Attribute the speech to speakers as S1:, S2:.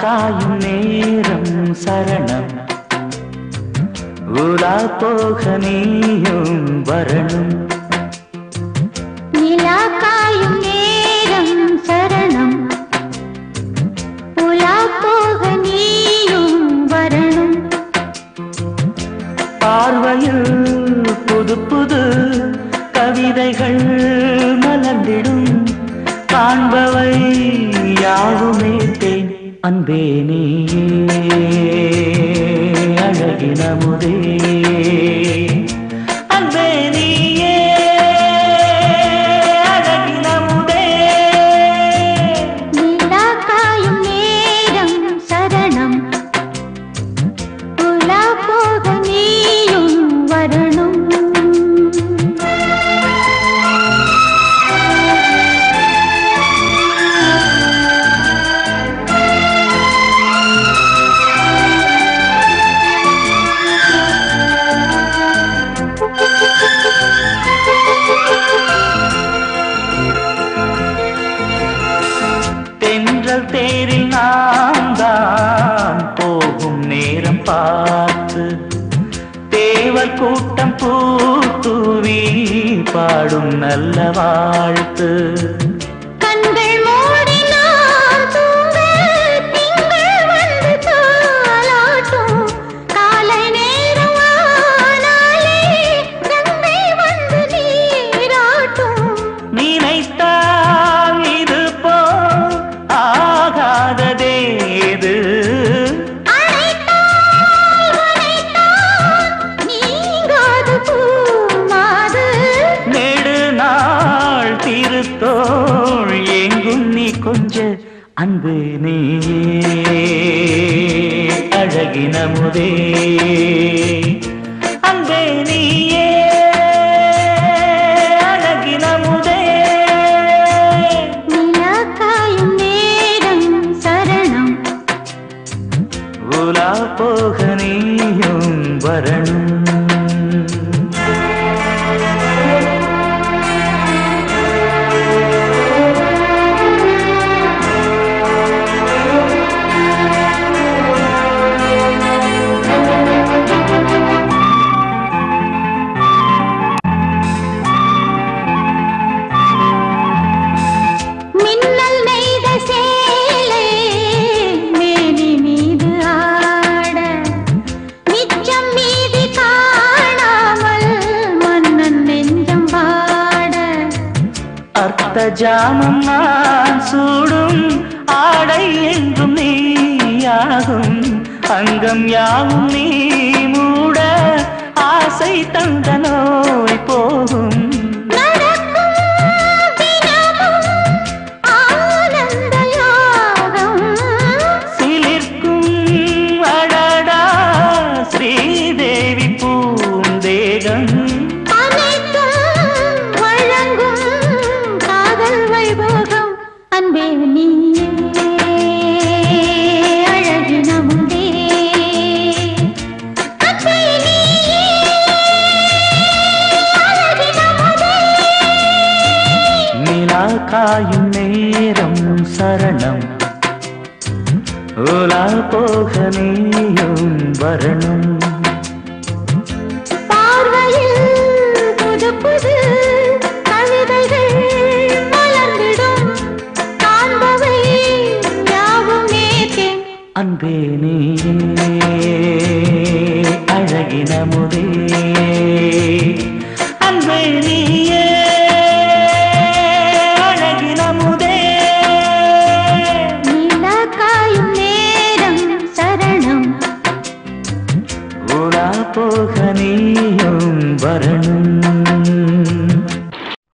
S1: காயும் நேரம் சரணம் உலா போக நீயும் வரணும்
S2: நிலா காயும் நேரம் சரணம் உலா போக நீயும் வரணும்
S1: பார்வையில் புது புது கவிதைகள் மலர்ந்திடும் காண்பவை யாவுமே தேன் அன்பே நீயே அழகின முதே அன்பே நீயே அழகின முதே
S2: நிலா காயும் நேரம் சரணம் உலா போக நீயும் வரணும்
S1: தென்றல் தேரில் நாம் தான் போகும் நேரம் பார்த்து தேவர் கூட்டம் பூத்தூவி பாடும் நல்ல வாழ்த்து
S2: கண்கள் மூடி நாம் தூங்க திங்கள் வந்து தாலாட்டும் காலை நேரம் ஆனாலே கங்கை வந்து நீராட்டும்
S1: நினைத்தால் இது போ ஆகாததேது
S2: அழைத்தால் அழைத்தால் நீங்காது பூமாது
S1: நெடு நாள் திருத்தோள் எங்கும் நீ கொஞ்ச அன்பு நீயே அழகின முதே அன்பே நீயே அழகின முதே
S2: நிலா காயும் நேரம் சரணம்
S1: உலா போக நீயும் வரணும்
S2: மின்னல் நெய்த சேலை மேனி மீது ஆட மிச்சம் மீதி காணாமல் மன்னன் நெஞ்சம் பாட
S1: அர்த்த ஜாமம் நான் சூடும் ஆடை என்றும் நீயாகும் அங்கம் யாவும் நீ மூட ஆசை தந்த நோய் போகும்
S2: நடக்கும் தினமும் ஆனந்த யோகம்
S1: சிலிர்க்கும் அடடா ஸ்ரீதேவி பூந்தேகம்
S2: அனைத்தும் வழங்கும் காதல் வைபோகம் அன்பே நீயே அழகின முந்தே அன்பே நீயே அழகின முந்தே
S1: நிலா காயும் நேரம் சரணம் உலா போக நீயும் வரணும்
S2: பார்வையில் புது புது கவிதைகள் மலர்ந்திடும் காண்பவை யாவும் நேற்றே
S1: அன்பே நீயே அழகின முதே அன்பே நீயே